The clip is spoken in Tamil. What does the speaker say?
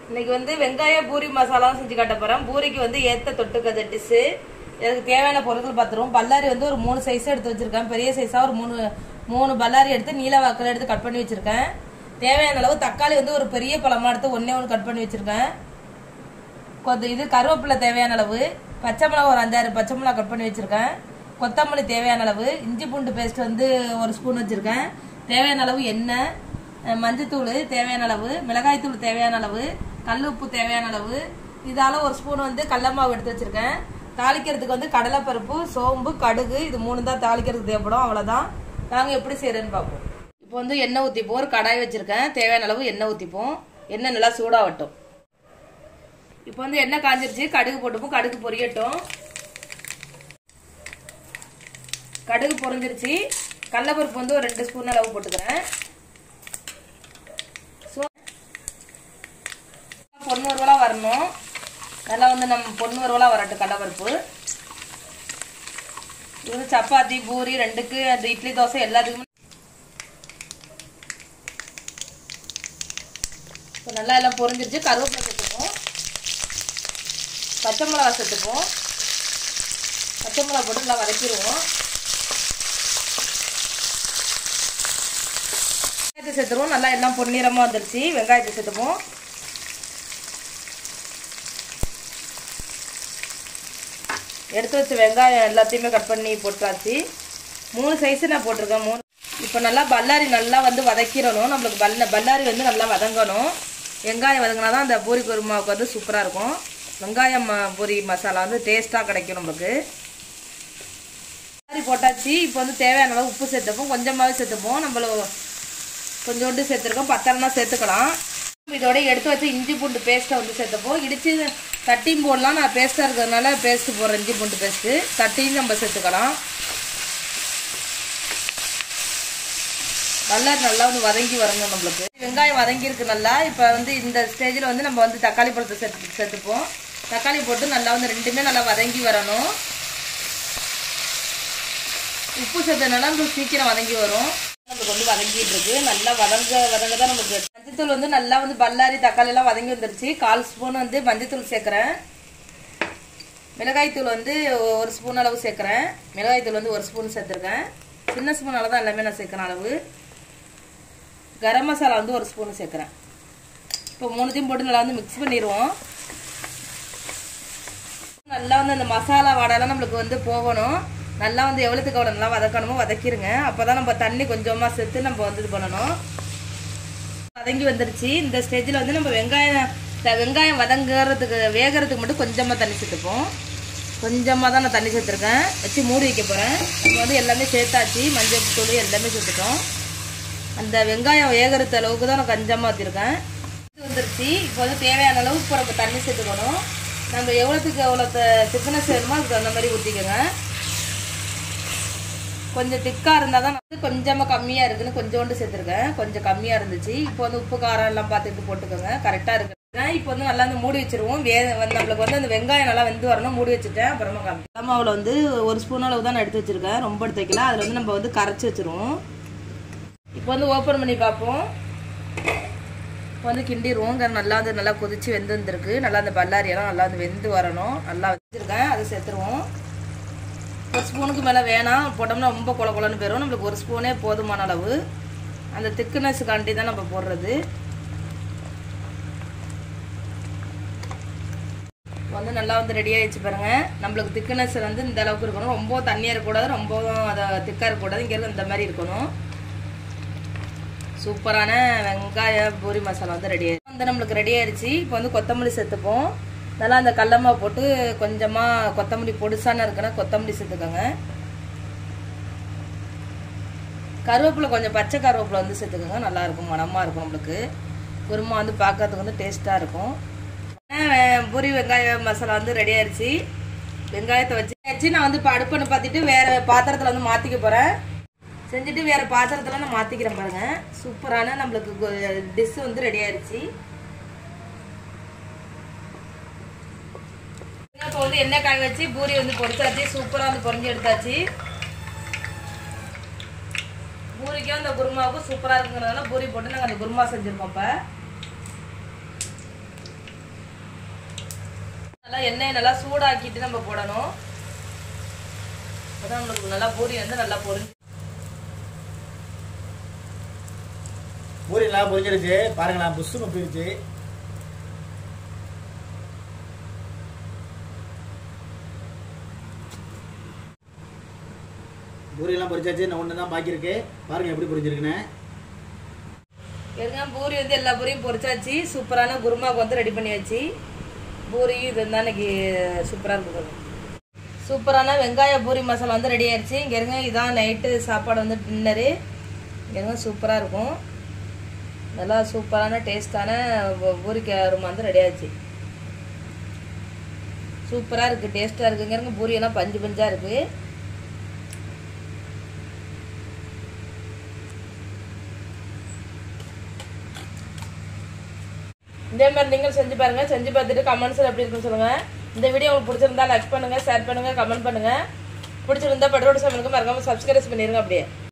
இன்னைக்கு வந்து வெங்காய பூரி மசாலாவும் செஞ்சு காட்ட போறேன் பூரிக்கு வந்து ஏத்த தொட்டுக்கது டிஷ்ஷு இதுக்கு தேவையான பொருட்கள் பார்த்துருவோம் பல்லாரி வந்து ஒரு மூணு சைஸ் எடுத்து வச்சிருக்கேன் பெரிய சைஸா ஒரு மூணு மூணு பல்லாரி எடுத்து நீல வாக்கில் எடுத்து கட் பண்ணி வச்சிருக்கேன் தேவையான அளவு தக்காளி வந்து ஒரு பெரிய பழமா எடுத்து ஒன்னே ஒன்று கட் பண்ணி வச்சிருக்கேன் கொத்த இது கருவேப்பிலை தேவையான அளவு பச்சை மிளகா ஒரு அஞ்சாறு பச்சை மிளகா கட் பண்ணி வச்சிருக்கேன் கொத்தமல்லி தேவையான அளவு இஞ்சி பூண்டு பேஸ்ட் வந்து ஒரு ஸ்பூன் வச்சிருக்கேன் தேவையான அளவு எண்ணெய் அஹ் மஞ்சத்தூள் தேவையான அளவு மிளகாய்த்தூள் தேவையான அளவு கல் உப்பு தேவையான அளவு இதால ஒரு ஸ்பூன் வந்து கடல மாவு எடுத்து வச்சிருக்கேன் தாளிக்கிறதுக்கு வந்து கடலைப்பருப்பு சோம்பு கடுகு இது மூணு தான் தாளிக்கிறதுக்கு தேவைப்படும் அவ்வளவுதான் நாங்க எப்படி செய்யறேன்னு பார்ப்போம் இப்போ வந்து எண்ணெய் ஊற்றிப்போம் ஒரு கடாய் வச்சிருக்கேன் தேவையான அளவு எண்ணெய் ஊற்றிப்போம் எண்ணெய் நல்லா சூடாகட்டும் இப்போ வந்து எண்ணெய் காஞ்சிருச்சு கடுகு போட்டுப்போம் கடுகு பொரியட்டும் கடுகு பொரிஞ்சிருச்சு கடலப்பருப்பு வந்து ஒரு ரெண்டு ஸ்பூன் அளவு போட்டுக்கிறேன் ஸோ பொண்ணு வறுவலாக வரணும் நல்லா வந்து நம்ம பொண்ணு வறுவலாக வரட்டும் கடலப்பருப்பு இது வந்து சப்பாத்தி பூரி ரெண்டுக்கு அந்த இட்லி தோசை எல்லாத்துக்குமே இப்போ நல்லா எல்லாம் பொரிஞ்சிருச்சு கருவேப்பிலை சேர்த்துப்போம் பச்சை மிளகா சேர்த்துப்போம் பச்சை மிளகா போட்டு நல்லா வதக்கிடுவோம் வெங்காயத்தை சேர்த்துருவோம் நல்லா எல்லாம் பொன்னிறமாக வந்துருச்சு வெங்காயத்தை சேர்த்துப்போம் எடுத்து வச்ச வெங்காயம் எல்லாத்தையுமே கட் பண்ணி போட்டாச்சு மூணு சைஸு நான் போட்டிருக்கேன் மூணு இப்போ நல்லா பல்லாரி நல்லா வந்து வதக்கிடணும் நம்மளுக்கு பல்ல பல்லாரி வந்து நல்லா வதங்கணும் வெங்காயம் வதங்கினா தான் அந்த பூரி குருமாவுக்கு வந்து சூப்பராக இருக்கும் வெங்காயம் ம- பூரி மசாலா வந்து டேஸ்ட்டாக கிடைக்கும் நம்மளுக்கு பல்லாரி போட்டாச்சு இப்போ வந்து தேவையான அளவு உப்பு சேர்த்துப்போம் கொஞ்சமாகவே சேர்த்துப்போம் நம்மள கொஞ்சோண்டு சேர்த்துருக்கோம் பத்தலைனா சேர்த்துக்கலாம் இதோட எடுத்து வச்சு இஞ்சி பூண்டு பேஸ்ட்டை வந்து சேர்த்துப்போம் இடித்து தட்டியும் போடலாம் நான் பேஸ்ட்டாக இருக்கிறதுனால பேஸ்ட்டு போடுறேன் இஞ்சி பூண்டு பேஸ்ட்டு தட்டியும் நம்ம சேர்த்துக்கலாம் நல்லா நல்லா வந்து வதங்கி வரணும் நம்மளுக்கு வெங்காயம் வதங்கி இருக்கு நல்லா இப்போ வந்து இந்த ஸ்டேஜில் வந்து நம்ம வந்து தக்காளி பழத்தை சேர்த்து சேர்த்துப்போம் தக்காளி போட்டு நல்லா வந்து ரெண்டுமே நல்லா வதங்கி வரணும் உப்பு சேர்த்தனால நம்மளுக்கு சீக்கிரம் வதங்கி வரும் நம்மளுக்கு வந்து வதங்கிட்டு இருக்கு நல்லா வதங்க வதங்க தான் நமக்கு மஞ்சத்தூள் வந்து நல்லா வந்து பல்லாரி தக்காளி எல்லாம் வதங்கி வந்துருச்சு கால் ஸ்பூன் வந்து மஞ்சத்தூள் சேர்க்குறேன் மிளகாய்த்தூள் வந்து ஒரு ஸ்பூன் அளவு சேர்க்குறேன் மிளகாய்த்தூள் வந்து ஒரு ஸ்பூன் சேர்த்துருக்கேன் சின்ன ஸ்பூன் அளவு தான் எல்லாமே நான் சேர்க்குறேன் அளவு கரம் மசாலா வந்து ஒரு ஸ்பூன் சேர்க்குறேன் இப்போ மூணுத்தையும் போட்டு நல்லா வந்து மிக்ஸ் பண்ணிடுவோம் நல்லா வந்து அந்த மசாலா வாடெல்லாம் நம்மளுக்கு வந்து போகணும் நல்லா வந்து எவ்வளோத்துக்கு எவ்வளோ நல்லா வதக்கணுமோ வதக்கிருங்க அப்போ தான் நம்ம தண்ணி கொஞ்சமாக சேர்த்து நம்ம வந்து இது பண்ணணும் வதங்கி வந்துருச்சு இந்த ஸ்டேஜில் வந்து நம்ம வெங்காயம் த- வெங்காயம் வதங்குறதுக்கு வேகிறதுக்கு மட்டும் கொஞ்சமாக தண்ணி சேர்த்துப்போம் கொஞ்சமாக தான் நான் தண்ணி சேர்த்துருக்கேன் வச்சு மூடி வைக்க போகிறேன் இப்போ வந்து எல்லாமே சேர்த்தாச்சு மஞ்சள் தூள் எல்லாமே சேர்த்துட்டோம் அந்த வெங்காயம் வேகிறது அளவுக்கு தான் நான் கொஞ்சமாக வச்சுருக்கேன் இது வந்துருச்சு இப்போ வந்து தேவையான அளவுக்கு இப்போ நம்ம தண்ணி சேர்த்துக்கணும் நம்ம எவ்வளோத்துக்கு எவ்வளோ திக்னஸ் வேணுமோ அதுக்கு அந்த மாதிரி ஊற்றிக்கோங்க கொஞ்சம் திக்காக இருந்தால் தான் வந்து கொஞ்சமாக கம்மியாக இருக்குன்னு கொஞ்சோண்டு சேர்த்துருக்கேன் கொஞ்சம் கம்மியாக இருந்துச்சு இப்போ வந்து உப்பு காரம் எல்லாம் பார்த்துட்டு போட்டுக்கோங்க கரெக்டாக இருக்கு இப்போ வந்து நல்லா வந்து மூடி வச்சிருவோம் வே வந்து நம்மளுக்கு வந்து அந்த வெங்காயம் நல்லா வெந்து வரணும் மூடி வச்சுட்டேன் அப்புறமா காமி மாவில் வந்து ஒரு ஸ்பூன் அளவு தான் நான் எடுத்து வச்சிருக்கேன் ரொம்ப எடுத்து வைக்கல அதில் வந்து நம்ம வந்து கரைச்சி வச்சிருவோம் இப்போ வந்து ஓப்பன் பண்ணி பார்ப்போம் இப்போ வந்து கிண்டிடுவோம் கரு நல்லா வந்து நல்லா கொதிச்சு வெந்து வந்திருக்கு நல்லா அந்த பல்லாரியெல்லாம் நல்லா வந்து வெந்து வரணும் நல்லா வச்சுருக்கேன் அதை சேர்த்துருவோம் ஒரு ஸ்பூனுக்கு மேலே வேணாம் போட்டோம்னா ரொம்ப கொல கொலன்னு போயிடும் நம்மளுக்கு ஒரு ஸ்பூனே போதுமான அளவு அந்த திக்குனஸுக்காண்டி தான் நம்ம போடுறது வந்து நல்லா வந்து ரெடி ஆயிடுச்சு பாருங்க நம்மளுக்கு திக்குனஸ் வந்து இந்த அளவுக்கு இருக்கணும் ரொம்ப தண்ணியாக இருக்கக்கூடாது ரொம்ப அதை திக்காக இருக்கக்கூடாது இங்கே இந்த மாதிரி இருக்கணும் சூப்பரான வெங்காய பூரி மசாலா வந்து ரெடி ஆயிடுச்சு வந்து நம்மளுக்கு ரெடி ஆயிடுச்சு இப்போ வந்து கொத்தமல்லி சேர்த்துப்போம் நல்லா அந்த கடலமா போட்டு கொஞ்சமாக கொத்தமல்லி பொடிசான இருக்குன்னா கொத்தமல்லி சேர்த்துக்கோங்க கருவேப்பிலை கொஞ்சம் பச்சை கருவேப்பிலை வந்து சேர்த்துக்கோங்க நல்லா இருக்கும் மணமாக இருக்கும் நம்மளுக்கு குருமா வந்து பார்க்கறதுக்கு வந்து டேஸ்ட்டாக இருக்கும் அஹ் பூரி வெங்காய மசாலா வந்து ரெடி ஆயிடுச்சு வெங்காயத்தை வச்சு வச்சு நான் வந்து இப்போ அடுப்புன்னு பார்த்துட்டு வேற பாத்திரத்தில் வந்து மாற்றிக்க போகிறேன் செஞ்சுட்டு வேற பாத்திரத்தில் நான் மாற்றிக்கிறேன் பாருங்க சூப்பரான நம்மளுக்கு டிஷ் வந்து ரெடி ஆயிடுச்சு இப்போ வந்து எண்ணெய் காய வச்சு பூரி வந்து பொரிச்சாச்சு சூப்பராக வந்து பொரிஞ்சு எடுத்தாச்சு பூரிக்கும் அந்த குருமாவுக்கும் சூப்பராக இருக்குங்கிறதுனால பூரி போட்டு நாங்கள் அந்த குருமா செஞ்சுருக்கோம் இப்போ நல்லா எண்ணெயை நல்லா சூடாக்கிட்டு நம்ம போடணும் அப்பதான் நம்மளுக்கு நல்லா பூரி வந்து நல்லா பொரிஞ்சு பூரி நல்லா பொரிஞ்சிருச்சு பாருங்களா புஷ்ஷுன்னு போயிருச்சு பூரியெல்லாம் பொரிச்சாச்சு நான் ஒன்று தான் பாக்கி இருக்கு பாருங்க எப்படி பொரிஞ்சிருக்குன்னு இருங்க பூரி வந்து எல்லா பூரியும் பொரிச்சாச்சு சூப்பரான குருமாக்கு வந்து ரெடி பண்ணியாச்சு பூரி இது தான் இன்னைக்கு சூப்பராக இருக்குது பாருங்க. சூப்பரான வெங்காய பூரி மசாலா வந்து ரெடி ஆயிடுச்சு இங்கே இருங்க இதான் நைட்டு சாப்பாடு வந்து டின்னரு இங்கே இருங்க சூப்பராக இருக்கும் நல்லா சூப்பரான டேஸ்டான பூ- பூரி குருமா வந்து ரெடி ஆயிடுச்சு சூப்பராக இருக்குது டேஸ்ட்டாக இருக்குங்க இருங்க பூரி எல்லாம் பஞ்சு பஞ்சாக இருக்குது இதே மாதிரி நீங்கள் செஞ்சு பாருங்க செஞ்சு பார்த்துட்டு கமெண்ட்ஸில் எப்படி இருக்குன்னு சொல்லுங்க இந்த வீடியோ உங்களுக்கு பிடிச்சிருந்தா லைக் பண்ணுங்க ஷேர் பண்ணுங்க கமெண்ட் பண்ணுங்க பிடிச்சிருந்தா பட்டரோட சமையலுக்கு மறக்காம சப்ஸ்கிரைப் பண்ணிருங்க அப்படியே